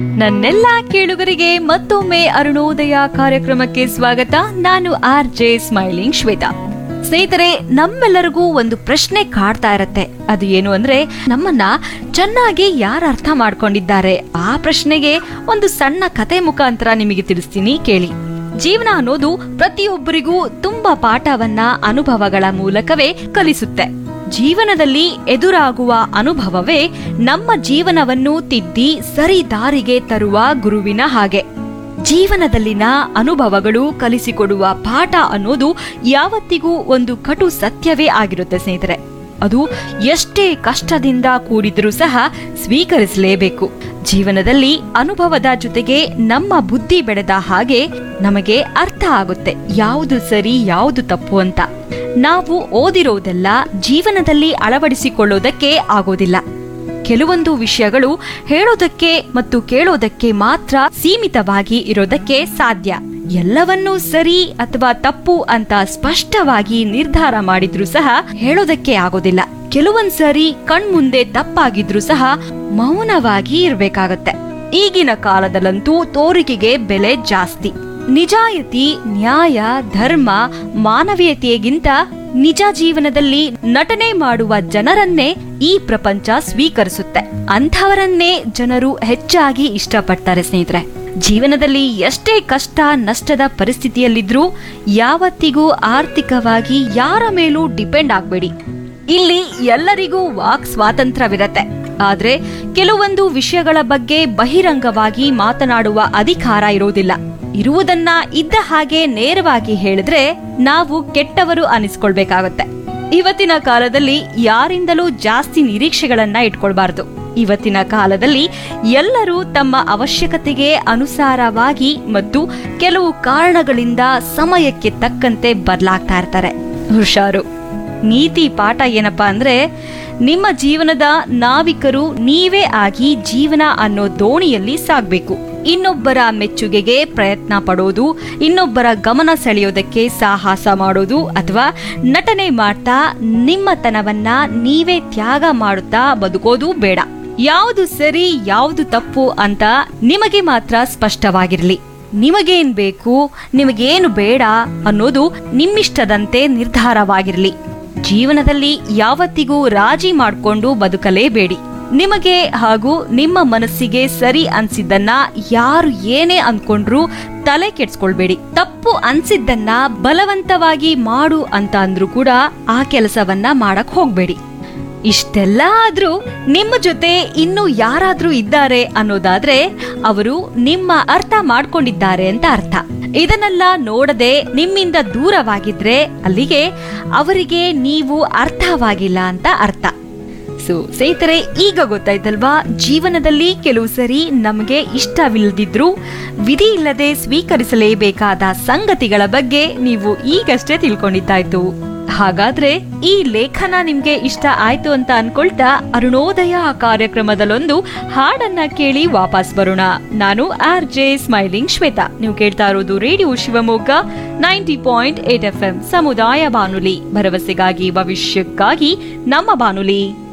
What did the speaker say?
ನನ್ನೆಲ್ಲ ಕೇಳುಗರಿಗೆ ಮತ್ತೊಮ್ಮೆ ಅರುಣೋದಯ ಕಾರ್ಯಕ್ರಮಕ್ಕೆ ಸ್ವಾಗತ ನಾನು ಆರ್ ಜೆ ಸ್ಮೈಲಿಂಗ್ ಶ್ವೇತಾ ಸ್ನೇಹಿತರೆ ನಮ್ಮೆಲ್ಲರಿಗೂ ಒಂದು ಪ್ರಶ್ನೆ ಕಾಡ್ತಾ ಇರತ್ತೆ ಅದು ಏನು ಅಂದ್ರೆ ನಮ್ಮನ್ನ ಚೆನ್ನಾಗಿ ಯಾರು ಅರ್ಥ ಮಾಡ್ಕೊಂಡಿದ್ದಾರೆ ಆ ಪ್ರಶ್ನೆಗೆ ಒಂದು ಸಣ್ಣ ಕತೆ ಮುಖಾಂತರ ನಿಮಗೆ ತಿಳಿಸ್ತೀನಿ ಕೇಳಿ ಜೀವನ ಅನ್ನೋದು ಪ್ರತಿಯೊಬ್ಬರಿಗೂ ತುಂಬಾ ಪಾಠವನ್ನ ಅನುಭವಗಳ ಮೂಲಕವೇ ಕಲಿಸುತ್ತೆ ಜೀವನದಲ್ಲಿ ಎದುರಾಗುವ ಅನುಭವವೇ ನಮ್ಮ ಜೀವನವನ್ನು ತಿದ್ದಿ ಸರಿ ದಾರಿಗೆ ತರುವ ಗುರುವಿನ ಹಾಗೆ ಜೀವನದಲ್ಲಿನ ಅನುಭವಗಳು ಕಲಿಸಿಕೊಡುವ ಪಾಠ ಅನ್ನೋದು ಯಾವತ್ತಿಗೂ ಒಂದು ಕಟು ಸತ್ಯವೇ ಆಗಿರುತ್ತೆ ಸ್ನೇಹಿತರೆ ಅದು ಎಷ್ಟೇ ಕಷ್ಟದಿಂದ ಕೂಡಿದ್ರೂ ಸಹ ಸ್ವೀಕರಿಸಲೇಬೇಕು ಜೀವನದಲ್ಲಿ ಅನುಭವದ ಜೊತೆಗೆ ನಮ್ಮ ಬುದ್ಧಿ ಬೆಳೆದ ಹಾಗೆ ನಮಗೆ ಅರ್ಥ ಆಗುತ್ತೆ ಯಾವುದು ಸರಿ ಯಾವುದು ತಪ್ಪು ಅಂತ ನಾವು ಓದಿರೋದೆಲ್ಲ ಜೀವನದಲ್ಲಿ ಅಳವಡಿಸಿಕೊಳ್ಳೋದಕ್ಕೆ ಆಗೋದಿಲ್ಲ ಕೆಲವೊಂದು ವಿಷಯಗಳು ಹೇಳೋದಕ್ಕೆ ಮತ್ತು ಕೇಳೋದಕ್ಕೆ ಮಾತ್ರ ಸೀಮಿತವಾಗಿ ಇರೋದಕ್ಕೆ ಸಾಧ್ಯ ಎಲ್ಲವನ್ನೂ ಸರಿ ಅಥವಾ ತಪ್ಪು ಅಂತ ಸ್ಪಷ್ಟವಾಗಿ ನಿರ್ಧಾರ ಮಾಡಿದ್ರೂ ಸಹ ಹೇಳೋದಕ್ಕೆ ಆಗೋದಿಲ್ಲ ಕೆಲವೊಂದ್ ಸರಿ ಕಣ್ಮುಂದೆ ತಪ್ಪಾಗಿದ್ರೂ ಸಹ ಮೌನವಾಗಿ ಇರ್ಬೇಕಾಗತ್ತೆ ಈಗಿನ ಕಾಲದಲ್ಲಂತೂ ತೋರಿಕೆಗೆ ಬೆಲೆ ಜಾಸ್ತಿ ನಿಜಾಯಿತಿ ನ್ಯಾಯ ಧರ್ಮ ಮಾನವೀಯತೆಗಿಂತ ನಿಜ ಜೀವನದಲ್ಲಿ ನಟನೆ ಮಾಡುವ ಜನರನ್ನೇ ಈ ಪ್ರಪಂಚ ಸ್ವೀಕರಿಸುತ್ತೆ ಅಂಥವರನ್ನೇ ಜನರು ಹೆಚ್ಚಾಗಿ ಇಷ್ಟಪಡ್ತಾರೆ ಸ್ನೇಹಿತರೆ ಜೀವನದಲ್ಲಿ ಎಷ್ಟೇ ಕಷ್ಟ ನಷ್ಟದ ಪರಿಸ್ಥಿತಿಯಲ್ಲಿದ್ರೂ ಯಾವತ್ತಿಗೂ ಆರ್ಥಿಕವಾಗಿ ಯಾರ ಮೇಲೂ ಡಿಪೆಂಡ್ ಆಗ್ಬೇಡಿ ಇಲ್ಲಿ ಎಲ್ಲರಿಗೂ ವಾಕ್ ಸ್ವಾತಂತ್ರ್ಯವಿರತ್ತೆ ಆದ್ರೆ ಕೆಲವೊಂದು ವಿಷಯಗಳ ಬಗ್ಗೆ ಬಹಿರಂಗವಾಗಿ ಮಾತನಾಡುವ ಅಧಿಕಾರ ಇರೋದಿಲ್ಲ ಇರುವುದನ್ನ ಇದ್ದ ಹಾಗೆ ನೇರವಾಗಿ ಹೇಳಿದ್ರೆ ನಾವು ಕೆಟ್ಟವರು ಅನಿಸ್ಕೊಳ್ಬೇಕಾಗತ್ತೆ ಇವತ್ತಿನ ಕಾಲದಲ್ಲಿ ಯಾರಿಂದಲೂ ಜಾಸ್ತಿ ನಿರೀಕ್ಷೆಗಳನ್ನ ಇಟ್ಕೊಳ್ಬಾರ್ದು ಇವತ್ತಿನ ಕಾಲದಲ್ಲಿ ಎಲ್ಲರೂ ತಮ್ಮ ಅವಶ್ಯಕತೆಗೆ ಅನುಸಾರವಾಗಿ ಮತ್ತು ಕೆಲವು ಕಾರಣಗಳಿಂದ ಸಮಯಕ್ಕೆ ತಕ್ಕಂತೆ ಬದಲಾಗ್ತಾ ಇರ್ತಾರೆ ಹುಷಾರು ನೀತಿ ಪಾಠ ಏನಪ್ಪಾ ಅಂದ್ರೆ ನಿಮ್ಮ ಜೀವನದ ನಾವಿಕರು ನೀವೇ ಆಗಿ ಜೀವನ ಅನ್ನೋ ದೋಣಿಯಲ್ಲಿ ಸಾಗ್ಬೇಕು ಇನ್ನೊಬ್ಬರ ಮೆಚ್ಚುಗೆಗೆ ಪ್ರಯತ್ನ ಪಡೋದು ಇನ್ನೊಬ್ಬರ ಗಮನ ಸೆಳೆಯೋದಕ್ಕೆ ಸಾಹಸ ಮಾಡೋದು ಅಥವಾ ನಟನೆ ಮಾಡ್ತಾ ನಿಮ್ಮತನವನ್ನ ನೀವೇ ತ್ಯಾಗ ಮಾಡುತ್ತಾ ಬದುಕೋದು ಬೇಡ ಯಾವುದು ಸರಿ ಯಾವುದು ತಪ್ಪು ಅಂತ ನಿಮಗೆ ಮಾತ್ರ ಸ್ಪಷ್ಟವಾಗಿರ್ಲಿ ನಿಮಗೇನ್ ಬೇಕು ನಿಮಗೇನು ಬೇಡ ಅನ್ನೋದು ನಿಮ್ಮಿಷ್ಟದಂತೆ ನಿರ್ಧಾರವಾಗಿರ್ಲಿ ಜೀವನದಲ್ಲಿ ಯಾವತ್ತಿಗೂ ರಾಜಿ ಮಾಡ್ಕೊಂಡು ಬದುಕಲೇಬೇಡಿ ನಿಮಗೆ ಹಾಗೂ ನಿಮ್ಮ ಮನಸ್ಸಿಗೆ ಸರಿ ಅನ್ಸಿದ್ದನ್ನ ಯಾರು ಏನೇ ಅನ್ಕೊಂಡ್ರು ತಲೆ ಕೆಡ್ಸ್ಕೊಳ್ಬೇಡಿ ತಪ್ಪು ಅನ್ಸಿದ್ದನ್ನ ಬಲವಂತವಾಗಿ ಮಾಡು ಅಂತ ಅಂದ್ರೂ ಕೂಡ ಆ ಕೆಲಸವನ್ನ ಮಾಡಕ್ ಹೋಗ್ಬೇಡಿ ಇಷ್ಟೆಲ್ಲ ಆದ್ರೂ ನಿಮ್ಮ ಜೊತೆ ಇನ್ನು ಯಾರಾದ್ರೂ ಇದ್ದಾರೆ ಅನ್ನೋದಾದ್ರೆ ಅವರು ನಿಮ್ಮ ಅರ್ಥ ಮಾಡ್ಕೊಂಡಿದ್ದಾರೆ ಅಂತ ಅರ್ಥ ಇದನ್ನೆಲ್ಲ ನೋಡದೆ ನಿಮ್ಮಿಂದ ದೂರವಾಗಿದ್ರೆ ಅಲ್ಲಿಗೆ ಅವರಿಗೆ ನೀವು ಅರ್ಥವಾಗಿಲ್ಲ ಅಂತ ಅರ್ಥ ಸೊ ಸ್ನೇಹಿತರೆ ಈಗ ಗೊತ್ತಾಯ್ತಲ್ವಾ ಜೀವನದಲ್ಲಿ ಕೆಲವು ಸರಿ ನಮಗೆ ಇಷ್ಟವಿಲ್ಲದಿದ್ರು ವಿಧಿ ಇಲ್ಲದೆ ಸ್ವೀಕರಿಸಲೇಬೇಕಾದ ಸಂಗತಿಗಳ ಬಗ್ಗೆ ನೀವು ಈಗಷ್ಟೇ ತಿಳ್ಕೊಂಡಿದ್ದಾಯ್ತು ಹಾಗಾದ್ರೆ ಈ ಲೇಖನ ನಿಮ್ಗೆ ಇಷ್ಟ ಆಯ್ತು ಅಂತ ಅನ್ಕೊಳ್ತಾ ಅರುಣೋದಯ ಕಾರ್ಯಕ್ರಮದಲ್ಲೊಂದು ಹಾಡನ್ನ ಕೇಳಿ ವಾಪಸ್ ಬರೋಣ ನಾನು ಆರ್ ಜೆ ಸ್ಮೈಲಿಂಗ್ ಶ್ವೇತಾ ನೀವು ಕೇಳ್ತಾ ಇರೋದು radio Shivamogga ninety point eight F M ಸಮುದಾಯ ಬಾನುಲಿ ಭರವಸೆಗಾಗಿ ಭವಿಷ್ಯಕ್ಕಾಗಿ ನಮ್ಮ ಬಾನುಲಿ